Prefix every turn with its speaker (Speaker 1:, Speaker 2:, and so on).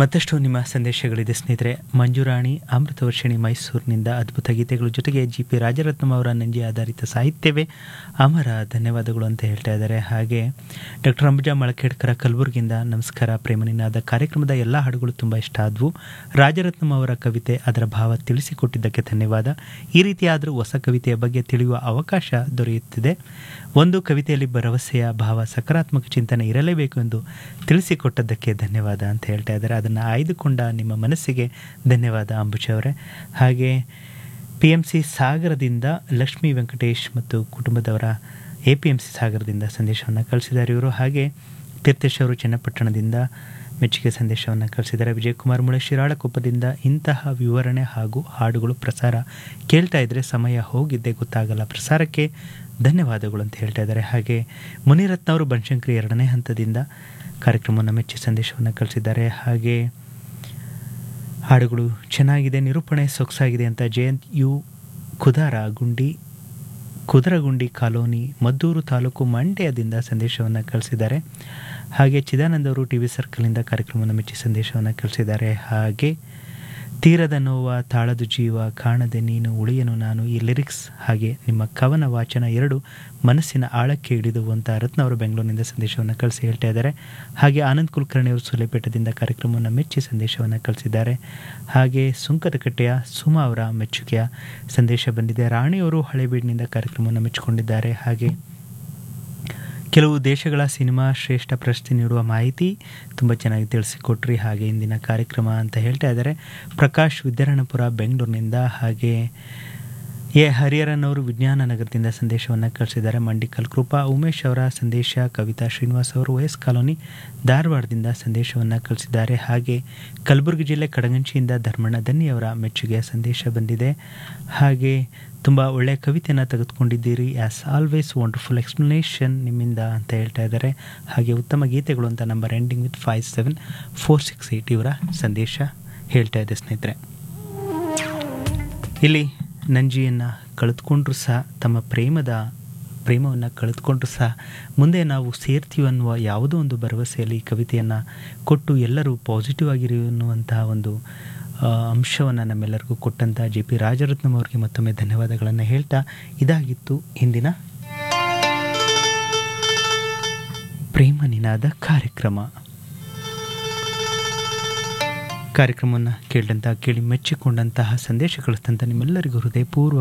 Speaker 1: ಮತ್ತಷ್ಟು ನಿಮ್ಮ ಸಂದೇಶಗಳಿದೆ ಸ್ನೇಹಿತರೆ ಮಂಜುರಾಣಿ ಅಮೃತವರ್ಷಿಣಿ ಮೈಸೂರಿನಿಂದ ಅದ್ಭುತ ಗೀತೆಗಳ ಜೊತೆಗೆ ಜಿ ಪಿ ರಾಜರತ್ನಂ ಅವರ ನಂಜಿ ಆಧಾರಿತ ಸಾಹಿತ್ಯವೇ ಅಮರ ಧನ್ಯವಾದಗಳು ಅಂತ ಹೇಳ್ತಾ ಇದ್ದಾರೆ ಹಾಗೆ ಡಾಕ್ಟರ್ ಅಂಬುಜಾ ಮಳಖೇಡ್ಕರ ಕಲಬುರಗಿಯಿಂದ ನಮಸ್ಕಾರ ಪ್ರೇಮನಿನಾದ ಕಾರ್ಯಕ್ರಮದ ಎಲ್ಲ ಹಾಡುಗಳು ತುಂಬ ಇಷ್ಟ ಆದವು ರಾಜರತ್ನಂ ಅವರ ಕವಿತೆ ಅದರ ಭಾವ ತಿಳಿಸಿಕೊಟ್ಟಿದ್ದಕ್ಕೆ ಧನ್ಯವಾದ ಈ ರೀತಿಯಾದರೂ ಹೊಸ ಕವಿತೆಯ ಬಗ್ಗೆ ತಿಳಿಯುವ ಅವಕಾಶ ದೊರೆಯುತ್ತಿದೆ ಒಂದು ಕವಿತೆಯಲ್ಲಿ ಭರವಸೆಯ ಭಾವ ಸಕಾರಾತ್ಮಕ ಚಿಂತನೆ ಇರಲೇಬೇಕು ಎಂದು ತಿಳಿಸಿಕೊಟ್ಟದ್ದಕ್ಕೆ ಧನ್ಯವಾದ ಅಂತ ಹೇಳ್ತಾ ಇದ್ದಾರೆ ಅದನ್ನು ಆಯ್ದುಕೊಂಡ ನಿಮ್ಮ ಮನಸ್ಸಿಗೆ ಧನ್ಯವಾದ ಅಂಬುಜ ಅವರೇ ಹಾಗೆ ಪಿ ಎಮ್ ಸಿ ಸಾಗರದಿಂದ ಲಕ್ಷ್ಮೀ ವೆಂಕಟೇಶ್ ಮತ್ತು ಕುಟುಂಬದವರ ಎ ಪಿ ಎಮ್ ಸಿ ಸಾಗರದಿಂದ ಸಂದೇಶವನ್ನು ಕಳಿಸಿದ್ದಾರೆ ಇವರು ಹಾಗೆ ತೀರ್ಥೇಶ್ ಅವರು ಚನ್ನಪಟ್ಟಣದಿಂದ ಮೆಚ್ಚುಗೆ ಸಂದೇಶವನ್ನು ಕಳಿಸಿದ್ದಾರೆ ವಿಜಯಕುಮಾರ್ ಮುಳೆ ಶಿರಾಳಕೊಪ್ಪದಿಂದ ಇಂತಹ ವಿವರಣೆ ಹಾಗೂ ಹಾಡುಗಳು ಪ್ರಸಾರ ಕೇಳ್ತಾ ಇದ್ದರೆ ಸಮಯ ಹೋಗಿದ್ದೇ ಗೊತ್ತಾಗಲ್ಲ ಪ್ರಸಾರಕ್ಕೆ ಧನ್ಯವಾದಗಳು ಅಂತ ಹೇಳ್ತಾ ಇದ್ದಾರೆ ಹಾಗೆ ಮುನಿರತ್ನ ಅವರು ಬನಶಂಕರಿ ಎರಡನೇ ಹಂತದಿಂದ ಕಾರ್ಯಕ್ರಮವನ್ನು ಮೆಚ್ಚಿ ಸಂದೇಶವನ್ನು ಕಳಿಸಿದ್ದಾರೆ ಹಾಗೆ ಹಾಡುಗಳು ಚೆನ್ನಾಗಿದೆ ನಿರೂಪಣೆ ಸೊಗಸಾಗಿದೆ ಅಂತ ಜಯಂತ್ ಯು ಕುದಾರ ಗುಂಡಿ ಕುದರಗುಂಡಿ ಕಾಲೋನಿ ಮದ್ದೂರು ತಾಲೂಕು ಮಂಡ್ಯದಿಂದ ಸಂದೇಶವನ್ನು ಕಳಿಸಿದ್ದಾರೆ ಹಾಗೆ ಚಿದಾನಂದ ಅವರು ಟಿ ವಿ ಸರ್ಕಲ್ನಿಂದ ಕಾರ್ಯಕ್ರಮವನ್ನು ಮೆಚ್ಚಿ ಸಂದೇಶವನ್ನು ಕಳಿಸಿದ್ದಾರೆ ಹಾಗೆ ತೀರದ ನೋವ ತಾಳದು ಜೀವ ಕಾಣದೆ ನೀನು ಉಳಿಯನು ನಾನು ಈ ಲಿರಿಕ್ಸ್ ಹಾಗೆ ನಿಮ್ಮ ಕವನ ವಾಚನ ಎರಡು ಮನಸ್ಸಿನ ಆಳಕ್ಕೆ ಹಿಡಿದು ಅಂತ ರತ್ನ ಅವರು ಬೆಂಗಳೂರಿನಿಂದ ಸಂದೇಶವನ್ನು ಕಳಿಸಿ ಹೇಳ್ತಾ ಇದ್ದಾರೆ ಹಾಗೆ ಆನಂದ್ ಕುಲಕರ್ಣಿ ಅವರು ಸುಲೇಪೇಟದಿಂದ ಕಾರ್ಯಕ್ರಮವನ್ನು ಮೆಚ್ಚಿ ಸಂದೇಶವನ್ನು ಕಳಿಸಿದ್ದಾರೆ ಹಾಗೆ ಸುಂಕದಕಟ್ಟೆಯ ಸುಮಾ ಅವರ ಮೆಚ್ಚುಗೆಯ ಸಂದೇಶ ಬಂದಿದೆ ರಾಣಿಯವರು ಹಳೇಬೀಡಿನಿಂದ ಕಾರ್ಯಕ್ರಮವನ್ನು ಮೆಚ್ಚಿಕೊಂಡಿದ್ದಾರೆ ಹಾಗೆ ಕೆಲವು ದೇಶಗಳ ಸಿನಿಮಾ ಶ್ರೇಷ್ಠ ಪ್ರಶಸ್ತಿ ನೀಡುವ ಮಾಹಿತಿ ತುಂಬ ಚೆನ್ನಾಗಿ ತಿಳಿಸಿಕೊಟ್ರಿ ಹಾಗೆ ಇಂದಿನ ಕಾರ್ಯಕ್ರಮ ಅಂತ ಹೇಳ್ತಾ ಇದ್ದಾರೆ ಪ್ರಕಾಶ್ ವಿದ್ಯಾರಣ್ಯಪುರ ಬೆಂಗಳೂರಿನಿಂದ ಹಾಗೆ ಎ ಹರಿಹರನ್ ಅವರು ವಿಜ್ಞಾನ ನಗರದಿಂದ ಸಂದೇಶವನ್ನು ಕಳಿಸಿದ್ದಾರೆ ಮಂಡಿಕಲ್ ಕೃಪಾ ಉಮೇಶ್ ಅವರ ಸಂದೇಶ ಕವಿತಾ ಶ್ರೀನಿವಾಸ್ ಅವರು ವಯಸ್ ಕಾಲೋನಿ ಧಾರವಾಡದಿಂದ ಸಂದೇಶವನ್ನು ಕಳಿಸಿದ್ದಾರೆ ಹಾಗೆ ಕಲಬುರಗಿ ಜಿಲ್ಲೆ ಕಡಗಂಚಿಯಿಂದ ಧರ್ಮಣ್ಣ ದನ್ನಿ ಅವರ ಮೆಚ್ಚುಗೆಯ ಸಂದೇಶ ಬಂದಿದೆ ಹಾಗೆ ತುಂಬ ಒಳ್ಳೆಯ ಕವಿತೆಯನ್ನು ತೆಗೆದುಕೊಂಡಿದ್ದೀರಿ ಆ್ಯಸ್ ಆಲ್ವೇಸ್ ವಂಡರ್ಫುಲ್ ಎಕ್ಸ್ಪ್ಲನೇಷನ್ ನಿಮ್ಮಿಂದ ಅಂತ ಹೇಳ್ತಾ ಇದ್ದಾರೆ ಹಾಗೆ ಉತ್ತಮ ಗೀತೆಗಳು ಅಂತ number ending with five seven four six eight ಇವರ ಸಂದೇಶ ಹೇಳ್ತಾ ಇದೆ ಸ್ನೇಹಿತರೆ ಇಲ್ಲಿ ನಂಜಿಯನ್ನು ಕಳೆದುಕೊಂಡ್ರೂ ಸಹ ತಮ್ಮ ಪ್ರೇಮದ ಪ್ರೇಮವನ್ನು ಕಳೆದುಕೊಂಡ್ರೂ ಸಹ ಮುಂದೆ ನಾವು ಸೇರ್ತೀವಿ ಅನ್ನುವ ಯಾವುದೋ ಒಂದು ಭರವಸೆಯಲ್ಲಿ ಈ ಕವಿತೆಯನ್ನು ಕೊಟ್ಟು ಎಲ್ಲರೂ ಪಾಸಿಟಿವ್ ಆಗಿರಿ ಅನ್ನುವಂತಹ ಒಂದು ಅಂಶವನ್ನು ನಮ್ಮೆಲ್ಲರಿಗೂ ಕೊಟ್ಟಂಥ ಜೆ ಪಿ ರಾಜರತ್ನಂ ಅವರಿಗೆ ಮತ್ತೊಮ್ಮೆ ಧನ್ಯವಾದಗಳನ್ನು ಹೇಳ್ತಾ ಇದಾಗಿತ್ತು ಇಂದಿನ ಪ್ರೇಮ ನಿನಾದ ಕಾರ್ಯಕ್ರಮ ಕಾರ್ಯಕ್ರಮವನ್ನು ಕೇಳಿದಂಥ ಕೇಳಿ ಮೆಚ್ಚಿಕೊಂಡಂತಹ ಸಂದೇಶ ಕಳಿಸಿದಂಥ ನಿಮ್ಮೆಲ್ಲರಿಗೂ ಹೃದಯಪೂರ್ವ